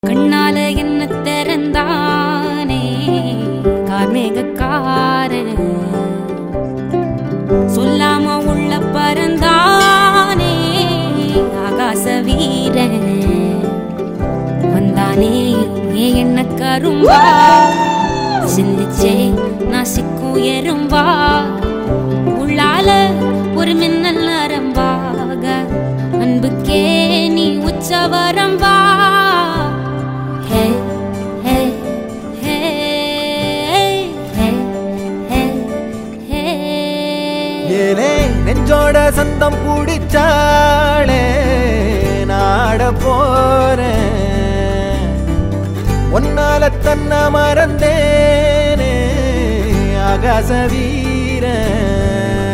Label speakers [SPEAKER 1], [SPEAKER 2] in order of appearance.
[SPEAKER 1] கண்ணால என்ன திறந்தானே கார்மேகக்காரன் சொல்லாம உள்ள பறந்தானே ஆகாச வீரன் வந்தானே ஏ என்ன கரும்பா சிந்திச்சே நான் சிக்கும் எறும்பா உள்ளால ஒரு மின்னல் நரம்பாக அன்புக்கே நீ உச்சவரம்பா ஹே ஹே ஹே ஹே ஹே ஹே
[SPEAKER 2] ஏலே நெஞ்சோட சந்தம் பிடிச்சாளே நாட போறேன் ஒன்னால தன்ன மறந்தேனே ஆகாச வீரன்